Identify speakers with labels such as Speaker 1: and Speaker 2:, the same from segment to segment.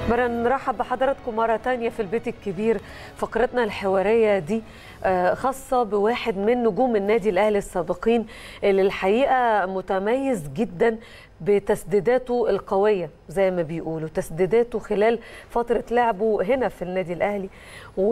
Speaker 1: مرة نرحب بحضراتكم مرة تانية في البيت الكبير فقرتنا الحوارية دي خاصة بواحد من نجوم النادي الأهلي السابقين اللي الحقيقة متميز جدا بتسديداته القوية زي ما بيقولوا تسديداته خلال فترة لعبه هنا في النادي الأهلي و...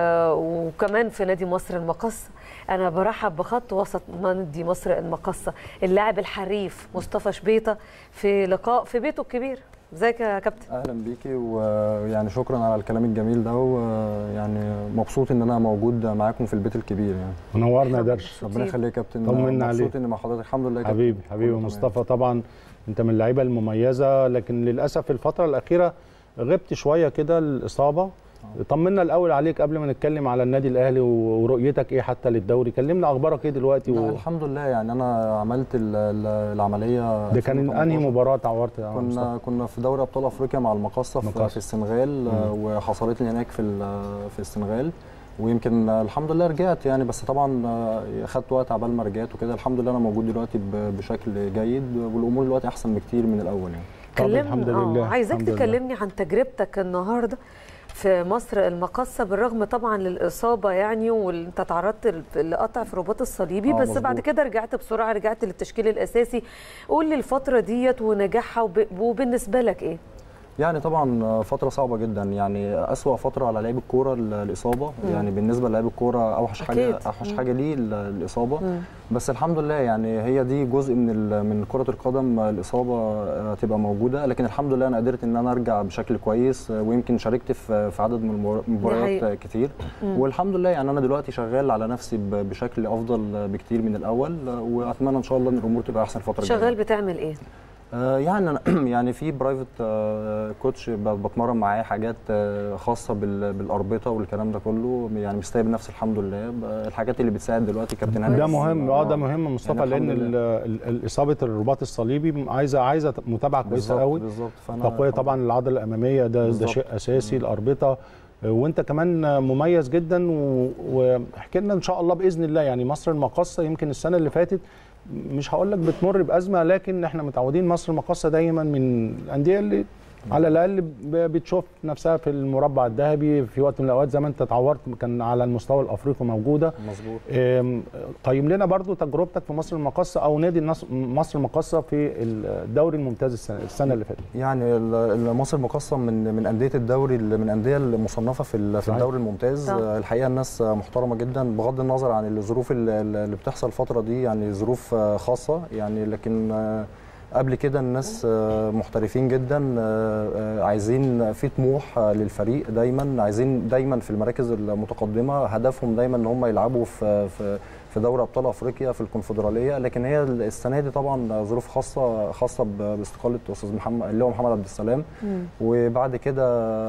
Speaker 1: وكمان في نادي مصر المقصة أنا برحب بخط وسط نادي مصر المقصة اللاعب الحريف مصطفى شبيطة في لقاء في بيته الكبير ازيك يا كابتن
Speaker 2: اهلا بيكي ويعني شكرا على الكلام الجميل ده ويعني مبسوط ان انا موجود معاكم في البيت الكبير يعني
Speaker 3: منورنا يا درش
Speaker 2: ربنا يخليك يا كابتن
Speaker 3: طمنا عليك
Speaker 2: مبسوط ان مع حضرتك الحمد لله يا كابتن.
Speaker 3: حبيبي حبيبي
Speaker 2: كله
Speaker 3: مصطفى طبعا انت من اللعيبه المميزه لكن للاسف الفتره الاخيره غبت شويه كده الاصابه طمنا الاول عليك قبل ما نتكلم على النادي الاهلي ورؤيتك ايه حتى للدوري كلمنا اخبارك ايه دلوقتي
Speaker 2: لا
Speaker 3: و...
Speaker 2: الحمد لله يعني انا عملت ال- ال- العمليه
Speaker 3: ده كان
Speaker 2: 2018.
Speaker 3: انهي مباراه اتعورت يا مصطفى؟
Speaker 2: كنا كنا في دوري ابطال افريقيا مع المقصه في,
Speaker 3: مقصة.
Speaker 2: في السنغال آه، وحصلت لي هناك في ال- في السنغال ويمكن آه، الحمد لله رجعت يعني بس طبعا آه، خدت وقت عبال ما رجعت وكده الحمد لله انا موجود دلوقتي ب- بشكل جيد والامور دلوقتي احسن بكتير من الاول يعني
Speaker 3: طب
Speaker 1: كلمني
Speaker 3: الحمد
Speaker 1: آه،
Speaker 3: لله،
Speaker 1: عايزاك
Speaker 3: الحمد لله.
Speaker 1: تكلمني عن تجربتك النهارده في مصر المقصة بالرغم طبعا للإصابة يعني وانت تعرضت لقطع في الرباط الصليبي
Speaker 2: آه،
Speaker 1: بس
Speaker 2: مظبوط.
Speaker 1: بعد كده رجعت بسرعة رجعت للتشكيل الأساسي قول لي الفترة ديت ونجاحها وب- وبالنسبة لك إيه؟
Speaker 2: يعني طبعا فترة صعبة جدا يعني أسوأ فترة على لعيب الكورة ال- الإصابة
Speaker 1: مم.
Speaker 2: يعني بالنسبة للاعب الكورة أوحش حاجة
Speaker 1: أكيد.
Speaker 2: أوحش
Speaker 1: مم.
Speaker 2: حاجة ليه ال- الإصابة
Speaker 1: مم.
Speaker 2: بس الحمد لله يعني هي دي جزء من ال- من كرة القدم الإصابة آه، تبقى موجودة لكن الحمد لله أنا قدرت إن أنا أرجع بشكل كويس آه، ويمكن شاركت في في عدد من المبار- المباريات
Speaker 1: حقيقة.
Speaker 2: آه، كتير
Speaker 1: مم.
Speaker 2: والحمد لله يعني أنا دلوقتي شغال على نفسي ب- بشكل أفضل بكتير من الأول آه، وأتمنى إن شاء الله إن الأمور تبقى أحسن الفترة الجاية
Speaker 1: شغال بتعمل إيه؟
Speaker 2: آه، يعني أنا يعني في برايفت آه، كوتش ب- بتمرن معاه حاجات آه، خاصه بال- بالاربطه والكلام ده كله يعني مستقبل نفسي الحمد لله ب- الحاجات اللي بتساعد دلوقتي كابتن هاني
Speaker 3: ده مهم اه ده مهم مصطفى
Speaker 2: يعني
Speaker 3: لان
Speaker 2: الحمد
Speaker 3: ال- ال- ال- اصابه الرباط الصليبي عايزه عايزه متابعه كويسه
Speaker 2: بالظبط
Speaker 3: قوي
Speaker 2: بالظبط فانا
Speaker 3: تقويه طبعا العضله الاماميه ده ده
Speaker 2: بالظبط.
Speaker 3: شيء اساسي الاربطه وانت كمان مميز جدا و- واحكي لنا ان شاء الله باذن الله يعني مصر المقاصه يمكن السنه اللي فاتت مش هقول لك بتمر بازمه لكن احنا متعودين مصر المقاصه دايما من الانديه اللي على الاقل ب- بتشوف نفسها في المربع الذهبي في وقت من الاوقات زي ما انت اتعورت كان على المستوى الافريقي موجوده
Speaker 2: مظبوط
Speaker 3: أم، قيم لنا برضو تجربتك في مصر المقاصه او نادي النص- مصر المقاصه في الدوري الممتاز السنه, السنة اللي فاتت
Speaker 2: يعني ال- ال- مصر مقسم من من انديه الدوري ال- من الانديه المصنفه في ال- في
Speaker 3: صحيح.
Speaker 2: الدوري الممتاز
Speaker 1: صح.
Speaker 2: آه، الحقيقه الناس آه، محترمه جدا بغض النظر عن الظروف ال- ال- اللي بتحصل الفتره دي يعني ظروف آه، خاصه يعني لكن آه، قبل كده الناس آه، محترفين جدا آه، آه، عايزين في طموح آه، للفريق دايما عايزين دايما في المراكز المتقدمه هدفهم دايما ان هم يلعبوا في في في دوري ابطال افريقيا في الكونفدراليه لكن هي السنه دي طبعا ظروف خاصه خاصه ب- باستقاله استاذ محمد اللي هو محمد عبد السلام
Speaker 1: مم.
Speaker 2: وبعد كده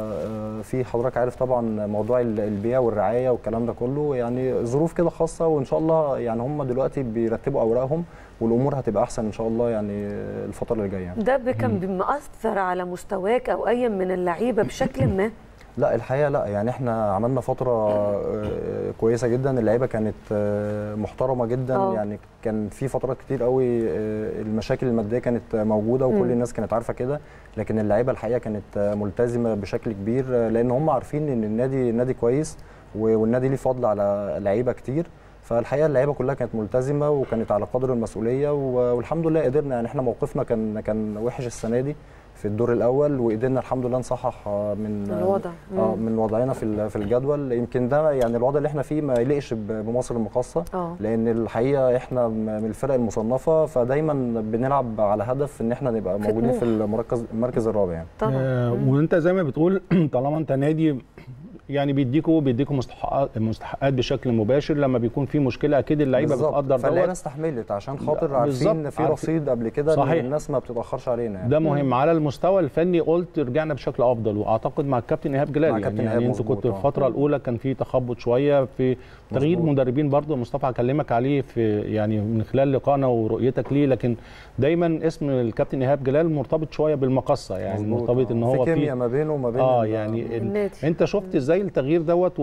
Speaker 2: آه، في حضرتك عارف طبعا موضوع ال- البيع والرعايه والكلام ده كله يعني ظروف كده خاصه وان شاء الله يعني هم دلوقتي بيرتبوا اوراقهم والامور هتبقى احسن ان شاء الله يعني الفتره اللي جايه
Speaker 1: ده ب- كان مأثر على مستواك أو أي من اللعيبة بشكل ما؟
Speaker 2: لا الحقيقه لا يعني احنا عملنا فتره آه، كويسه جدا اللعيبه كانت آه، محترمه جدا
Speaker 1: آه.
Speaker 2: يعني كان في فترات كتير قوي آه، المشاكل الماديه كانت موجوده وكل
Speaker 1: مم.
Speaker 2: الناس كانت عارفه كده لكن اللعيبه الحقيقه كانت آه، ملتزمه بشكل كبير آه، لان هم عارفين ان النادي نادي كويس و- والنادي ليه فضل على لعيبه كتير فالحقيقه اللعيبه كلها كانت ملتزمه وكانت على قدر المسؤوليه و- والحمد لله قدرنا يعني احنا موقفنا كان كان وحش السنه دي في الدور الاول وقدرنا الحمد لله نصحح آه، من
Speaker 1: الوضع
Speaker 2: اه
Speaker 1: مم.
Speaker 2: من وضعنا في ال- في الجدول يمكن ده يعني الوضع اللي احنا فيه ما يليقش ب- بمصر المقاصه
Speaker 1: اه
Speaker 2: لان الحقيقه احنا م- من الفرق المصنفه فدايما بنلعب على هدف ان احنا نبقى
Speaker 1: في
Speaker 2: موجودين
Speaker 1: طموح.
Speaker 2: في المركز المركز الرابع يعني
Speaker 1: طبعا
Speaker 3: آه،
Speaker 1: مم.
Speaker 3: وانت زي ما بتقول طالما انت نادي يعني بيديكوا بيديكوا مستحقات مستحقات بشكل مباشر لما بيكون في مشكله اكيد اللعيبه
Speaker 2: بالظبط.
Speaker 3: بتقدر
Speaker 2: فاللعيبه
Speaker 3: دوت
Speaker 2: استحملت عشان خاطر
Speaker 3: لا،
Speaker 2: عارفين
Speaker 3: بالظبط.
Speaker 2: ان في
Speaker 3: عارفين.
Speaker 2: رصيد قبل كده ان
Speaker 3: صحيح.
Speaker 2: الناس ما بتتاخرش علينا يعني
Speaker 3: ده مهم على المستوى الفني قلت رجعنا بشكل افضل واعتقد مع الكابتن ايهاب جلال
Speaker 2: مع
Speaker 3: يعني,
Speaker 2: كابتن
Speaker 3: يعني
Speaker 2: إيهاب
Speaker 3: انتوا
Speaker 2: مظبوط،
Speaker 3: كنتوا
Speaker 2: آه.
Speaker 3: الفتره الاولى كان في تخبط شويه في تغيير
Speaker 2: مظبوط.
Speaker 3: مدربين برضه مصطفى هكلمك عليه في يعني من خلال لقائنا ورؤيتك ليه لكن دايما اسم الكابتن ايهاب جلال مرتبط شويه بالمقصه يعني
Speaker 2: مظبوط.
Speaker 3: مرتبط ان
Speaker 2: آه.
Speaker 3: هو
Speaker 2: في
Speaker 3: في
Speaker 2: كيمياء ما بينه وما بين
Speaker 3: اه
Speaker 2: ال-
Speaker 3: يعني ال-
Speaker 1: النادي
Speaker 3: انت شفت ازاي ازاي التغيير دوت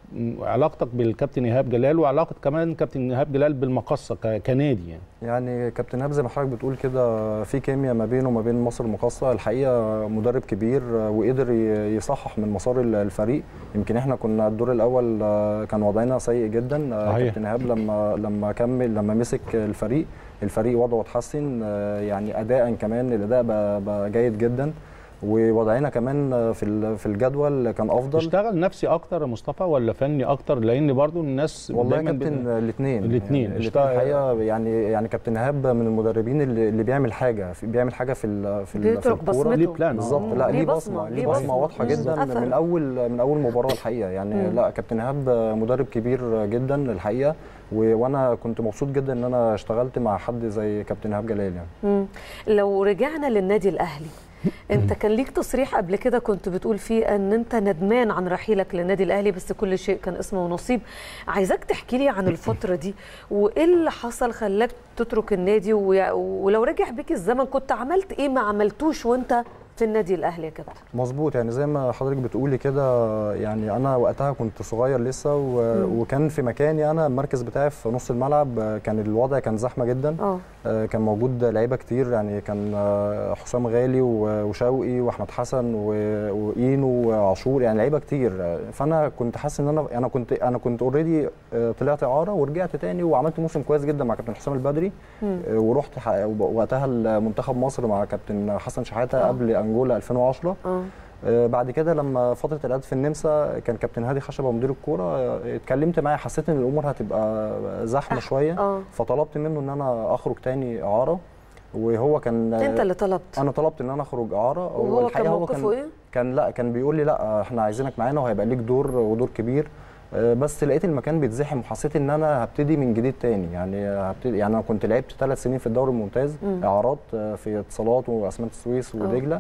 Speaker 3: وعلاقتك بالكابتن ايهاب جلال وعلاقه كمان كابتن ايهاب جلال بالمقصه ك- كنادي يعني
Speaker 2: يعني كابتن هاب زي ما حضرتك بتقول كده في كيمياء ما بينه وما بين مصر المقاصة الحقيقة مدرب كبير وقدر ي- يصحح من مسار ال- الفريق يمكن احنا كنا الدور الأول آه، كان وضعنا سيء جدا آه،
Speaker 3: صحيح.
Speaker 2: كابتن إيهاب لما لما كمل لما مسك الفريق الفريق وضعه اتحسن آه، يعني أداء كمان الأداء بقى, بقى جيد جدا ووضعنا كمان آه، في ال- في الجدول كان أفضل
Speaker 3: اشتغل نفسي اكتر يا مصطفى ولا فني اكتر لان برضو الناس
Speaker 2: والله يا
Speaker 3: دايماً بت-
Speaker 2: كابتن الاثنين
Speaker 3: الاتنين.
Speaker 2: يعني
Speaker 3: اشتغل-
Speaker 2: الاثنين الحقيقه يعني يعني كابتن ايهاب من المدربين اللي, اللي بيعمل حاجه في بيعمل حاجه في ال- في, ال- في
Speaker 1: بيترك
Speaker 2: الكوره
Speaker 1: بصمته
Speaker 3: ليه بلان.
Speaker 2: بالظبط
Speaker 1: مم.
Speaker 2: لا
Speaker 1: ليه
Speaker 2: ليه
Speaker 1: بصمة،
Speaker 2: بصمه
Speaker 1: ليه
Speaker 2: ليه بصمه
Speaker 1: بصمة.
Speaker 2: واضحه
Speaker 1: مم.
Speaker 2: جدا
Speaker 1: أثر.
Speaker 2: من اول من اول مباراه الحقيقه يعني
Speaker 1: مم.
Speaker 2: لا كابتن ايهاب مدرب كبير جدا الحقيقه و- وانا كنت مبسوط جدا ان انا اشتغلت مع حد زي كابتن ايهاب جلال يعني
Speaker 1: مم. لو رجعنا للنادي الاهلي انت كان ليك تصريح قبل كده كنت بتقول فيه ان انت ندمان عن رحيلك للنادي الاهلي بس كل شيء كان اسمه ونصيب عايزاك تحكي لي عن الفتره دي وايه اللي حصل خلاك تترك النادي ويا- ولو رجع بيك الزمن كنت عملت ايه ما عملتوش وانت في النادي الاهلي يا كابتن
Speaker 2: مظبوط يعني زي ما حضرتك بتقولي كده يعني انا وقتها كنت صغير لسه و... وكان في مكاني انا المركز بتاعي في نص الملعب كان الوضع كان زحمه جدا
Speaker 1: اه
Speaker 2: آه، كان موجود لعيبه كتير يعني كان آه، حسام غالي و- وشوقي واحمد حسن و- واينو وعاشور يعني لعيبه كتير آه، فانا كنت حاسس ان انا انا كنت انا كنت اوريدي طلعت اعاره ورجعت تاني وعملت موسم كويس جدا مع كابتن حسام البدري
Speaker 1: مم.
Speaker 2: آه، ورحت ح- وقتها منتخب مصر مع كابتن حسن شحاته
Speaker 1: آه.
Speaker 2: قبل انجولا 2010
Speaker 1: اه
Speaker 2: آه، بعد كده لما فتره العقد في النمسا كان كابتن هادي خشبه مدير الكوره آه، اتكلمت معاه حسيت ان الامور هتبقى زحمه شويه
Speaker 1: اه
Speaker 2: فطلبت منه ان انا اخرج تاني اعاره وهو كان
Speaker 1: انت اللي طلبت
Speaker 2: انا طلبت ان انا اخرج اعاره
Speaker 1: وهو كان
Speaker 2: والحقيقة
Speaker 1: موقفه ايه
Speaker 2: كان لا كان بيقول لي لا احنا عايزينك معانا وهيبقى ليك دور ودور كبير آه، بس لقيت المكان بيتزحم وحسيت ان انا هبتدي من جديد تاني يعني هبتدي يعني انا كنت لعبت ثلاث سنين في الدوري الممتاز
Speaker 1: مم.
Speaker 2: اعارات آه، في اتصالات واسمنت السويس ودجله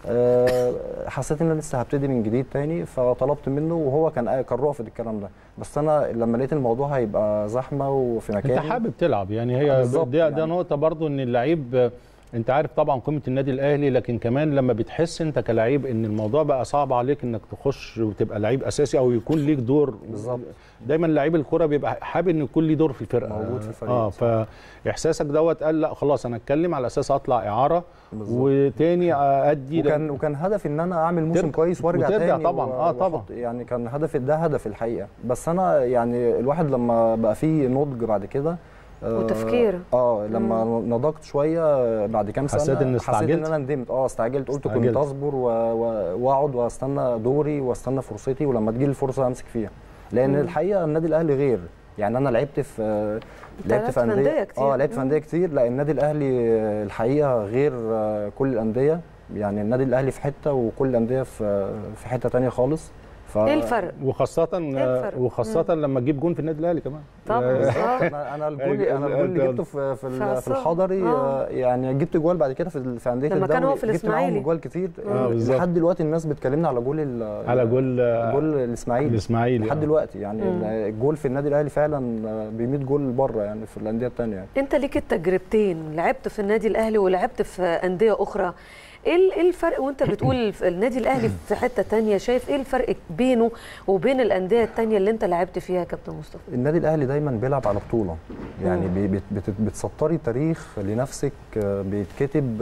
Speaker 2: آه، حسيت ان انا لسه هبتدي من جديد تاني فطلبت منه وهو كان كان رافض الكلام ده بس انا لما لقيت الموضوع هيبقى زحمه وفي مكاني
Speaker 3: انت حابب تلعب يعني هي
Speaker 2: بالظبط
Speaker 3: ده, ده
Speaker 2: يعني.
Speaker 3: نقطه برضو ان اللعيب آه، انت عارف طبعا قيمه النادي الاهلي لكن كمان لما بتحس انت كلاعب ان الموضوع بقى صعب عليك انك تخش وتبقى لعيب اساسي او يكون ليك دور
Speaker 2: بالظبط.
Speaker 3: دايما لعيب الكره بيبقى حابب ان يكون ليه دور في الفرقه
Speaker 2: موجود في الفريق،
Speaker 3: اه
Speaker 2: صح.
Speaker 3: فاحساسك دوت قال لا خلاص انا اتكلم على اساس اطلع اعاره
Speaker 2: بالظبط.
Speaker 3: وتاني ادي
Speaker 2: وكان وكان هدفي ان انا اعمل موسم
Speaker 3: ترجع-
Speaker 2: كويس وارجع
Speaker 3: وترجع
Speaker 2: تاني
Speaker 3: طبعاً،
Speaker 2: و-
Speaker 3: آه طبعاً.
Speaker 2: وأحط- يعني كان هدفي ده هدف الحقيقه بس انا يعني الواحد لما بقى فيه نضج بعد كده آه،
Speaker 1: وتفكير.
Speaker 2: اه لما نضجت شويه بعد كام سنه
Speaker 3: حسيت إن
Speaker 2: حسيت ان
Speaker 3: استعجلت؟
Speaker 2: انا ندمت اه استعجلت قلت
Speaker 3: استعجلت.
Speaker 2: كنت اصبر و- و- واقعد واستنى دوري واستنى فرصتي ولما تجي الفرصه امسك فيها لان
Speaker 1: مم.
Speaker 2: الحقيقه النادي الاهلي غير يعني انا لعبت في آه،
Speaker 1: أنت
Speaker 2: لعبت
Speaker 1: لعبت
Speaker 2: في
Speaker 1: في
Speaker 2: انديه
Speaker 1: أندية كتير.
Speaker 2: اه لعبت في
Speaker 1: مم.
Speaker 2: انديه كتير لا النادي الاهلي آه، الحقيقه غير آه، كل الانديه يعني النادي الاهلي في حته وكل الانديه في في حته تانية خالص ف
Speaker 1: ايه الفرق
Speaker 3: وخاصة
Speaker 1: الفرق؟
Speaker 3: وخاصة لما تجيب جون في النادي الاهلي كمان
Speaker 1: طبعاً.
Speaker 3: آه،
Speaker 2: بالظبط
Speaker 1: آه.
Speaker 2: انا انا الجول انا الجول اللي جبته في في, ال- في
Speaker 1: فعصام.
Speaker 2: الحضري
Speaker 1: آه.
Speaker 2: آه. يعني جبت جوال بعد كده في ال- في انديه
Speaker 1: لما
Speaker 2: الدوري
Speaker 1: كان هو في
Speaker 2: جبت معاهم
Speaker 1: الإسماعيلي.
Speaker 2: جوال كتير
Speaker 3: آه، بالظبط.
Speaker 2: لحد دلوقتي الناس بتكلمنا على جول ال-
Speaker 3: على جول آه،
Speaker 2: جول الاسماعيلي
Speaker 3: الاسماعيلي
Speaker 2: لحد
Speaker 3: آه.
Speaker 2: دلوقتي يعني
Speaker 1: مم.
Speaker 2: الجول في النادي الاهلي فعلا ب 100 جول بره يعني في الانديه الثانيه يعني.
Speaker 1: انت ليك التجربتين لعبت في النادي الاهلي ولعبت في انديه اخرى ايه ال- ايه الفرق وانت بتقول في النادي الاهلي في حته تانية شايف ايه الفرق بينه وبين الانديه التانية اللي انت لعبت فيها يا كابتن مصطفى
Speaker 2: النادي الاهلي دايما بيلعب على بطوله يعني
Speaker 1: مم.
Speaker 2: بي- بت- بت- بتسطري تاريخ لنفسك آه، بيتكتب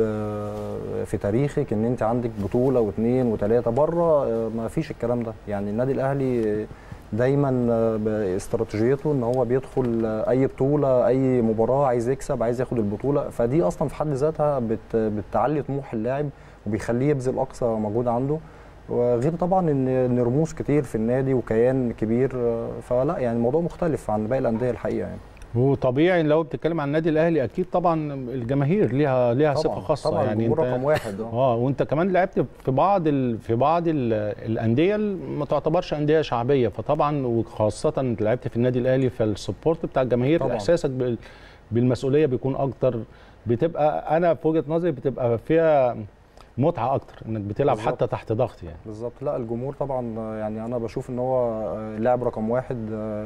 Speaker 2: آه، في تاريخك ان انت عندك بطوله واثنين وثلاثه بره آه، ما فيش الكلام ده يعني النادي الاهلي دايما آه، باستراتيجيته ان هو بيدخل آه، اي بطوله اي مباراه عايز يكسب عايز ياخد البطوله فدي اصلا في حد ذاتها بت بتعلي طموح اللاعب وبيخليه يبذل اقصى مجهود عنده وغير طبعا ان ان رموز كتير في النادي وكيان كبير آه، فلا يعني الموضوع مختلف عن باقي الانديه الحقيقه يعني
Speaker 3: وطبيعي لو بتتكلم عن النادي الاهلي اكيد طبعا الجماهير ليها ليها
Speaker 2: طبعا
Speaker 3: صفه خاصه
Speaker 2: طبعا
Speaker 3: يعني
Speaker 2: الجمهور
Speaker 3: انت
Speaker 2: رقم واحد اه
Speaker 3: اه وانت كمان لعبت في بعض ال... في بعض ال... الانديه اللي ما تعتبرش انديه شعبيه فطبعا وخاصه انت لعبت في النادي الاهلي فالسبورت بتاع الجماهير
Speaker 2: طبعاً.
Speaker 3: احساسك بال... بالمسؤوليه بيكون اكتر بتبقى انا في وجهه نظري بتبقى فيها متعه اكتر انك بتلعب
Speaker 2: بالظبط.
Speaker 3: حتى تحت ضغط يعني
Speaker 2: بالظبط لا الجمهور طبعا آه، يعني انا بشوف ان هو آه، لاعب رقم واحد آه،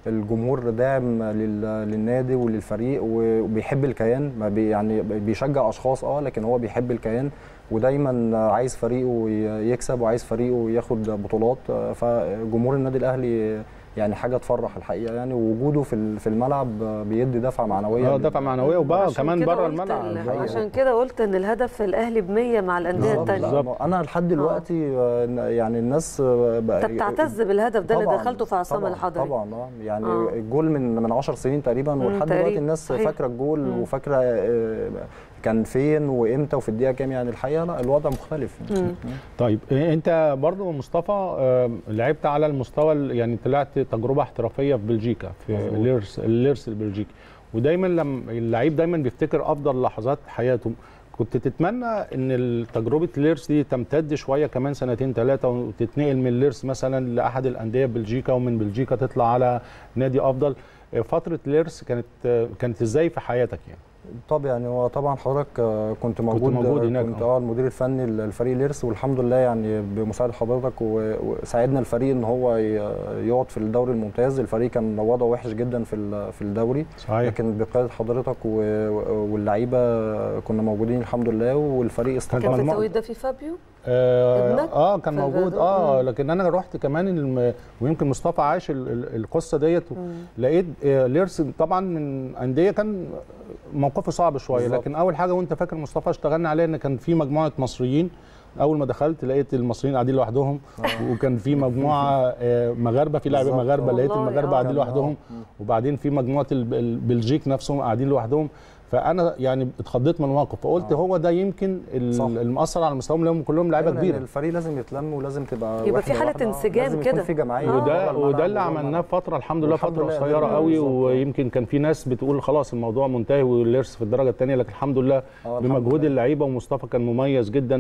Speaker 2: الجمهور داعم لل- للنادي وللفريق وبيحب الكيان ما بي يعني بيشجع اشخاص اه لكن هو بيحب الكيان ودايما عايز فريقه ي- يكسب وعايز فريقه ياخد بطولات آه، فجمهور النادي الاهلي يعني حاجه تفرح الحقيقه يعني ووجوده في ال- في الملعب آه، بيدي دفعه معنويه
Speaker 3: اه
Speaker 2: لل-
Speaker 3: دفعه معنويه وبقى
Speaker 1: عشان
Speaker 3: كمان
Speaker 1: كده
Speaker 3: بره
Speaker 1: قلت
Speaker 3: الملعب
Speaker 1: ال-
Speaker 2: الحقيقة.
Speaker 1: عشان كده قلت ان الهدف الاهلي ب 100 مع الانديه
Speaker 2: بالظبط.
Speaker 1: الثانيه
Speaker 3: بالظبط.
Speaker 2: لا، انا لحد دلوقتي آه، يعني الناس آه، بقى-
Speaker 1: انت بتعتز بالهدف ده اللي
Speaker 2: طبعاً،
Speaker 1: دخلته في عصام
Speaker 2: طبعاً،
Speaker 1: الحضري
Speaker 2: طبعا اه يعني
Speaker 1: آه.
Speaker 2: الجول من من 10 سنين تقريبا
Speaker 1: مم،
Speaker 2: ولحد دلوقتي
Speaker 1: تقريباً،
Speaker 2: الناس
Speaker 1: صحيح.
Speaker 2: فاكره الجول
Speaker 1: مم.
Speaker 2: وفاكره آه، كان فين وامتى وفي الدقيقه كام يعني الحقيقه لا الوضع مختلف يعني.
Speaker 1: مم.
Speaker 3: طيب إيه انت برضو مصطفى آه، لعبت على المستوى ال- يعني طلعت تجربه احترافيه في بلجيكا في
Speaker 2: مظبوط.
Speaker 3: ليرس الليرس البلجيكي ودايما لما اللعيب دايما بيفتكر افضل لحظات حياته كنت تتمنى ان تجربه ليرس دي تمتد شويه كمان سنتين ثلاثه وتتنقل من ليرس مثلا لاحد الانديه بلجيكا ومن بلجيكا تطلع على نادي افضل آه، فتره ليرس كانت آه، كانت ازاي في حياتك يعني
Speaker 2: طب يعني هو طبعا حضرتك آه، كنت موجود
Speaker 3: موجود هناك،
Speaker 2: كنت
Speaker 3: آه.
Speaker 2: اه المدير الفني للفريق ليرس والحمد لله يعني بمساعده حضرتك و- وساعدنا الفريق ان هو ي- يقعد في الدوري الممتاز الفريق كان وضعه وحش جدا في ال- في الدوري
Speaker 3: صحيح
Speaker 2: لكن بقياده حضرتك و- واللعيبه كنا موجودين الحمد لله والفريق
Speaker 1: كان
Speaker 2: استقر
Speaker 1: في
Speaker 3: طبعاً.
Speaker 1: التوقيت ده في فابيو
Speaker 3: آه,
Speaker 1: ابنك
Speaker 3: اه كان
Speaker 1: في
Speaker 3: موجود
Speaker 1: الفيديو؟
Speaker 3: اه
Speaker 1: مم.
Speaker 3: لكن انا رحت كمان الم... ويمكن مصطفى عاش ال- ال- القصه ديت
Speaker 1: مم.
Speaker 3: لقيت آه ليرس طبعا من انديه كان موقفه صعب شويه
Speaker 2: بالظبط.
Speaker 3: لكن اول حاجه وانت فاكر مصطفى اشتغلنا عليها ان كان في مجموعه مصريين اول ما دخلت لقيت المصريين قاعدين لوحدهم وكان في مجموعه آه، مغاربه في لاعبين
Speaker 2: بالظبط.
Speaker 3: مغاربه لقيت
Speaker 1: والله،
Speaker 3: المغاربه
Speaker 1: آه.
Speaker 3: قاعدين
Speaker 2: كان-
Speaker 3: لوحدهم
Speaker 2: آه. مم.
Speaker 3: وبعدين في مجموعه الب- البلجيك نفسهم قاعدين لوحدهم فانا يعني اتخضيت من الموقف فقلت
Speaker 2: آه.
Speaker 3: هو ده يمكن ال-
Speaker 2: صح.
Speaker 3: المأثر على مستواهم لهم كلهم لعيبه
Speaker 2: أيوة، لأن
Speaker 3: كبيره
Speaker 2: الفريق لازم يتلم ولازم تبقى
Speaker 1: يبقى في
Speaker 2: واحدة
Speaker 1: حالة
Speaker 2: واحدة.
Speaker 1: انسجام
Speaker 2: لازم
Speaker 1: كده.
Speaker 2: يكون في جماعيه
Speaker 1: آه.
Speaker 3: وده
Speaker 2: بره الملعب
Speaker 3: وده اللي
Speaker 2: وجوه
Speaker 3: عملناه
Speaker 2: الملعب.
Speaker 3: فتره الحمد لله
Speaker 2: والحمد
Speaker 3: فتره
Speaker 2: لله
Speaker 3: قصيره
Speaker 2: قدرنا
Speaker 3: قوي
Speaker 2: بالظبط.
Speaker 3: ويمكن كان في ناس بتقول خلاص الموضوع منتهي والليرس في الدرجه الثانيه لكن الحمد لله
Speaker 2: آه، الحمد
Speaker 3: بمجهود
Speaker 2: لله.
Speaker 3: اللعيبه ومصطفى كان مميز جدا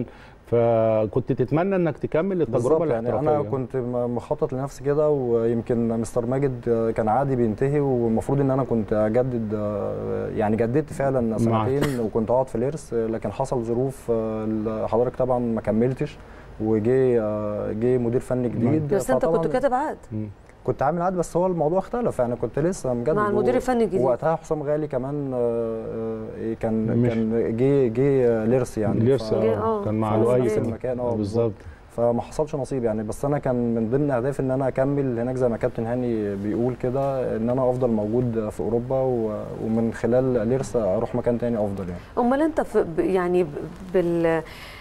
Speaker 3: فكنت تتمنى انك تكمل التجربه
Speaker 2: بالظبط يعني انا
Speaker 3: الاحترافيه
Speaker 2: كنت م- مخطط لنفسي كده ويمكن مستر ماجد آه، كان عادي بينتهي والمفروض ان انا كنت اجدد آه، يعني جددت فعلا
Speaker 3: معك.
Speaker 2: سنتين وكنت اقعد في ليرس آه، لكن حصل ظروف آه، حضرتك طبعا ما كملتش وجي آه، جه مدير فني جديد
Speaker 1: بس انت كنت
Speaker 2: فطبعاً
Speaker 1: كاتب عقد
Speaker 3: مم.
Speaker 2: كنت عامل عقد بس هو الموضوع اختلف يعني كنت لسه مجدد
Speaker 1: مع المدير
Speaker 2: و-
Speaker 1: الفني الجديد.
Speaker 2: وقتها حسام غالي كمان آه، آه، كان
Speaker 3: مش-
Speaker 2: كان جه جه ليرس يعني
Speaker 3: ليرس
Speaker 2: ف-
Speaker 1: جه-
Speaker 3: آه،
Speaker 1: آه،
Speaker 3: كان مع
Speaker 1: في
Speaker 3: لؤي
Speaker 1: نفس
Speaker 3: في
Speaker 2: المكان، آه،
Speaker 3: بالظبط
Speaker 2: فما حصلش نصيب يعني بس انا كان من ضمن اهدافي ان انا اكمل هناك زي ما كابتن هاني بيقول كده ان انا افضل موجود في اوروبا و- ومن خلال ليرس اروح مكان تاني افضل يعني
Speaker 1: امال انت في ب- يعني ب- بال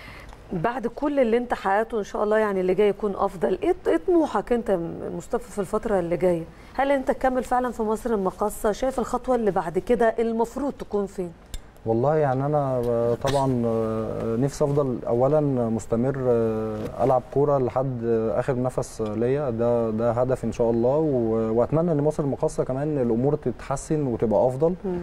Speaker 1: بعد كل اللي انت حققته ان شاء الله يعني اللي جاي يكون افضل ايه ايه طموحك انت مصطفى في الفتره اللي جايه هل انت تكمل فعلا في مصر المقاصه شايف الخطوه اللي بعد كده المفروض تكون فين
Speaker 2: والله يعني انا طبعا نفسي افضل اولا مستمر العب كوره لحد اخر نفس ليا ده ده هدف ان شاء الله و- واتمنى ان مصر المقاصه كمان الامور تتحسن وتبقى افضل
Speaker 1: مم.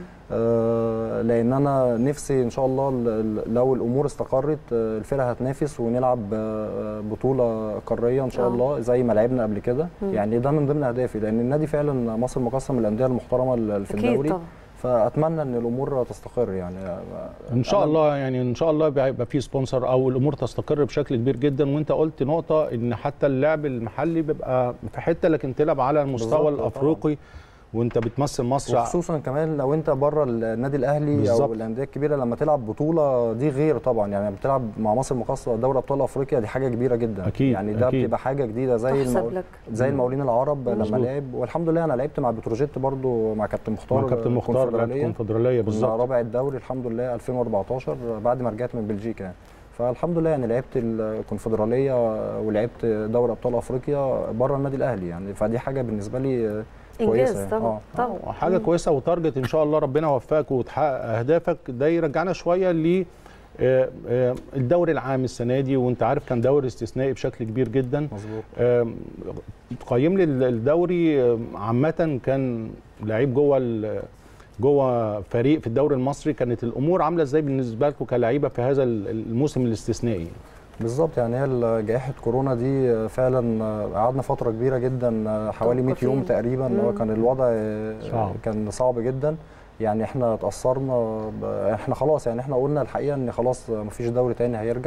Speaker 2: آه، لان انا نفسي ان شاء الله ال- ال- لو الامور استقرت آه، الفرقه هتنافس ونلعب آه، بطوله قاريه ان شاء
Speaker 1: آه.
Speaker 2: الله زي ما لعبنا قبل كده
Speaker 1: مم.
Speaker 2: يعني ده من ضمن اهدافي لان النادي فعلا مصر المقاصه من الانديه المحترمه ال- في
Speaker 1: اكيد
Speaker 2: الدوري
Speaker 1: طبعا
Speaker 2: فاتمنى ان الامور تستقر يعني
Speaker 3: ان شاء
Speaker 2: أنا-
Speaker 3: الله يعني ان شاء الله يبقى في سبونسر او الامور تستقر بشكل كبير جدا وانت قلت نقطه ان حتى اللعب المحلي بيبقى في حته لكن تلعب على المستوى
Speaker 2: بالظبط،
Speaker 3: الافريقي وانت بتمثل مصر
Speaker 2: وخصوصا كمان لو انت بره النادي الاهلي
Speaker 3: بالظبط.
Speaker 2: او الانديه الكبيره لما تلعب بطوله دي غير طبعا يعني بتلعب مع مصر المقاصه دوري ابطال افريقيا دي حاجه كبيره جدا
Speaker 3: أكيد،
Speaker 2: يعني ده
Speaker 3: أكيد.
Speaker 2: بتبقى حاجه جديده زي
Speaker 1: تحسب
Speaker 2: المو...
Speaker 1: لك
Speaker 2: زي المقاولين العرب لما
Speaker 3: مظبوط.
Speaker 2: لعب والحمد لله انا لعبت مع بتروجيت برضو مع كابتن مختار
Speaker 3: مع كابتن مختار لعبت
Speaker 2: الكونفدرالية.
Speaker 3: كونفدراليه
Speaker 2: كنا
Speaker 3: بالظبط
Speaker 2: رابع الدوري الحمد لله 2014 بعد ما رجعت من بلجيكا يعني فالحمد لله يعني لعبت الكونفدراليه ولعبت دوري ابطال افريقيا بره النادي الاهلي يعني فدي حاجه بالنسبه لي كويسه
Speaker 1: انجاز
Speaker 2: يعني.
Speaker 1: طبعا
Speaker 2: آه.
Speaker 1: طبعا
Speaker 3: حاجه كويسه وتارجت ان شاء الله ربنا يوفقك وتحقق اهدافك ده يرجعنا شويه ل آه، آه، الدوري العام السنه دي وانت عارف كان دوري استثنائي بشكل كبير جدا
Speaker 2: مظبوط
Speaker 3: آم، قيم لي الدوري آم، عامة كان لعيب جوه ال- جوه فريق في الدوري المصري كانت الامور عامله ازاي بالنسبه لكم كلعيبه في هذا الموسم الاستثنائي؟
Speaker 2: بالظبط يعني هي جائحة كورونا دي فعلا قعدنا فترة كبيرة جدا حوالي 100 يوم
Speaker 1: متوقفين.
Speaker 2: تقريبا
Speaker 1: مم.
Speaker 2: هو كان الوضع
Speaker 3: صعب.
Speaker 2: كان صعب جدا يعني احنا اتأثرنا ب- احنا خلاص يعني احنا قلنا الحقيقة ان خلاص مفيش دوري تاني هيرجع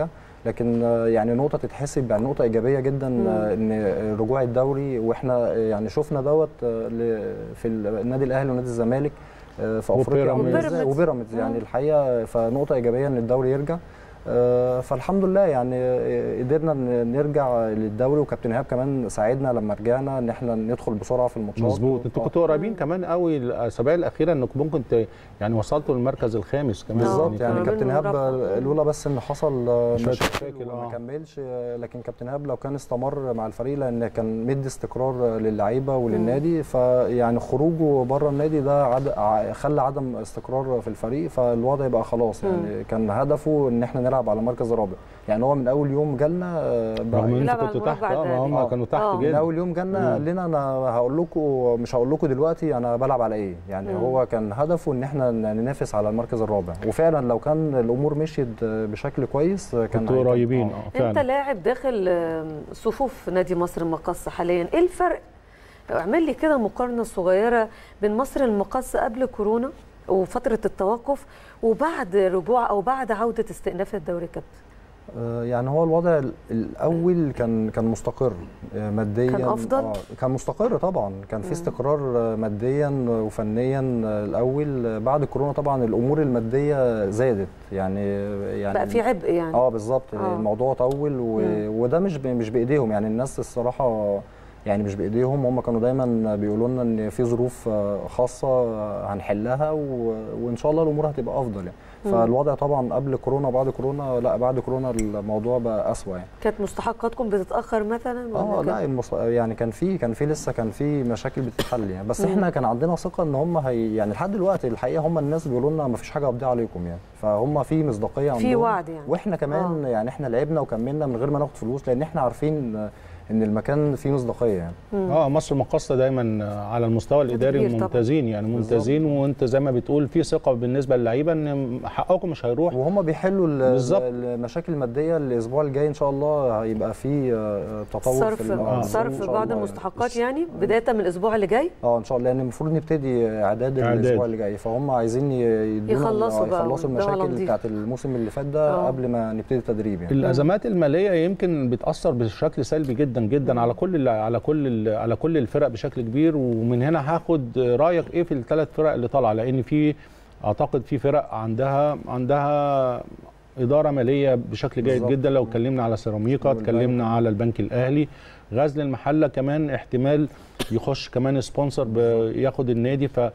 Speaker 2: لكن آه، يعني نقطه تتحسب يعني نقطه ايجابيه جدا آه، ان رجوع الدوري واحنا آه، يعني شفنا دوت آه، ل- في النادي الاهلي ونادي الزمالك آه، في افريقيا
Speaker 3: وبيراميدز.
Speaker 2: عامل إزاي، وبيراميدز يعني الحقيقه فنقطه ايجابيه ان الدوري يرجع آه، فالحمد لله يعني آه، قدرنا ن- نرجع للدوري وكابتن ايهاب كمان ساعدنا لما رجعنا ان احنا ندخل بسرعه في الماتشات
Speaker 3: مظبوط انتوا
Speaker 2: آه.
Speaker 3: كنتوا قريبين كمان قوي الاسابيع الاخيره انكم ممكن ت... يعني وصلتوا للمركز الخامس كمان
Speaker 2: بالظبط يعني
Speaker 1: كانوا
Speaker 2: كابتن
Speaker 1: بينهم
Speaker 2: ايهاب
Speaker 1: مربع.
Speaker 2: لولا بس ان حصل آه،
Speaker 3: شوية
Speaker 2: مشاكل
Speaker 3: مشاكل،
Speaker 2: وما
Speaker 3: آه.
Speaker 2: كملش آه، لكن كابتن ايهاب لو كان استمر مع الفريق لان كان مدي استقرار آه، للعيبه وللنادي فيعني خروجه بره النادي ده عد... ع- خلى عدم استقرار في الفريق فالوضع يبقى خلاص يعني كان هدفه ان احنا نلعب على المركز الرابع يعني هو من اول يوم جالنا آه، بقى-
Speaker 3: رغم ان
Speaker 1: يلعب
Speaker 3: انتوا
Speaker 1: على
Speaker 3: كنتوا تحت
Speaker 1: المربع
Speaker 3: اه ما هم
Speaker 2: الذهبي.
Speaker 3: كانوا تحت
Speaker 1: آه.
Speaker 2: من
Speaker 3: جدا
Speaker 2: اول يوم جالنا قال لنا انا هقول لكم مش هقول لكم دلوقتي انا بلعب على ايه يعني
Speaker 1: مم.
Speaker 2: هو كان هدفه ان احنا ننافس على المركز الرابع وفعلا لو كان الامور مشيت بشكل كويس كان
Speaker 3: كنتوا
Speaker 2: هيكون-
Speaker 3: قريبين
Speaker 2: آه.
Speaker 3: اه
Speaker 1: انت
Speaker 3: فعلا
Speaker 1: لاعب داخل آم، صفوف نادي مصر المقص حاليا ايه الفرق اعمل لي كده مقارنه صغيره بين مصر المقص قبل كورونا وفتره التوقف وبعد رجوع او بعد عوده استئناف الدوري كابتن
Speaker 2: آه، يعني هو الوضع ال- الاول كان كان مستقر آه، ماديا
Speaker 1: كان أفضل؟
Speaker 2: آه، كان مستقر طبعا كان في استقرار آه، ماديا وفنيا آه، الاول آه، بعد كورونا طبعا الامور الماديه زادت يعني يعني
Speaker 1: بقى في عبء يعني
Speaker 2: اه بالظبط
Speaker 1: آه.
Speaker 2: الموضوع طول و...
Speaker 1: مم.
Speaker 2: وده مش ب... مش بايديهم يعني الناس الصراحه يعني مش بايديهم هم كانوا دايما بيقولوا لنا ان في ظروف آه، خاصه آه، هنحلها و... وان شاء الله الامور هتبقى افضل يعني
Speaker 1: مم.
Speaker 2: فالوضع طبعا قبل كورونا وبعد كورونا لا بعد كورونا الموضوع بقى اسوء يعني
Speaker 1: كانت مستحقاتكم بتتاخر مثلا ولا
Speaker 2: اه
Speaker 1: كان-
Speaker 2: لا المص... يعني كان في كان في لسه كان في مشاكل بتتحل يعني بس
Speaker 1: مم.
Speaker 2: احنا كان عندنا ثقه ان هم هي يعني لحد دلوقتي الحقيقه هم الناس بيقولوا لنا ما فيش حاجه هتضيع عليكم يعني فهم في مصداقيه
Speaker 1: في
Speaker 2: عندهم
Speaker 1: وعد يعني
Speaker 2: واحنا كمان آه. يعني احنا لعبنا وكملنا من غير ما ناخد فلوس لان احنا عارفين آه، ان المكان فيه مصداقيه يعني
Speaker 1: مم.
Speaker 3: اه مصر مقاصه دايما على المستوى الاداري
Speaker 1: كبير طبعاً.
Speaker 3: ممتازين يعني ممتازين وانت زي ما بتقول في ثقه بالنسبه للعيبه ان حقكم مش هيروح
Speaker 2: وهم بيحلوا ال-
Speaker 3: بالظبط.
Speaker 2: المشاكل الماديه الاسبوع الجاي ان شاء الله هيبقى في آه، تطور
Speaker 1: صرف
Speaker 2: في ال- آه، إن
Speaker 1: صرف
Speaker 2: شاء
Speaker 1: بعض
Speaker 2: الله
Speaker 1: المستحقات يعني بدايه من الاسبوع اللي جاي
Speaker 2: اه ان شاء الله لان المفروض نبتدي اعداد
Speaker 3: إعداد.
Speaker 2: الاسبوع اللي جاي فهم عايزين ي- يدونا
Speaker 1: يخلصوا بقى
Speaker 2: يخلصوا
Speaker 1: ويبدأوا على
Speaker 2: المشاكل
Speaker 1: نضيف.
Speaker 2: بتاعت الموسم اللي فات ده
Speaker 1: آه.
Speaker 2: قبل ما نبتدي التدريب يعني
Speaker 3: الازمات الماليه يمكن بتاثر بشكل سلبي جدا جدا على كل ال- على كل ال- على كل الفرق بشكل كبير ومن هنا هاخد رايك ايه في الثلاث فرق اللي طالعه لان في اعتقد في فرق عندها عندها اداره ماليه بشكل جيد
Speaker 2: بالظبط.
Speaker 3: جدا لو اتكلمنا على سيراميكا
Speaker 2: والبنك.
Speaker 3: اتكلمنا على البنك الاهلي غزل المحله كمان احتمال يخش كمان سبونسر ياخد النادي ف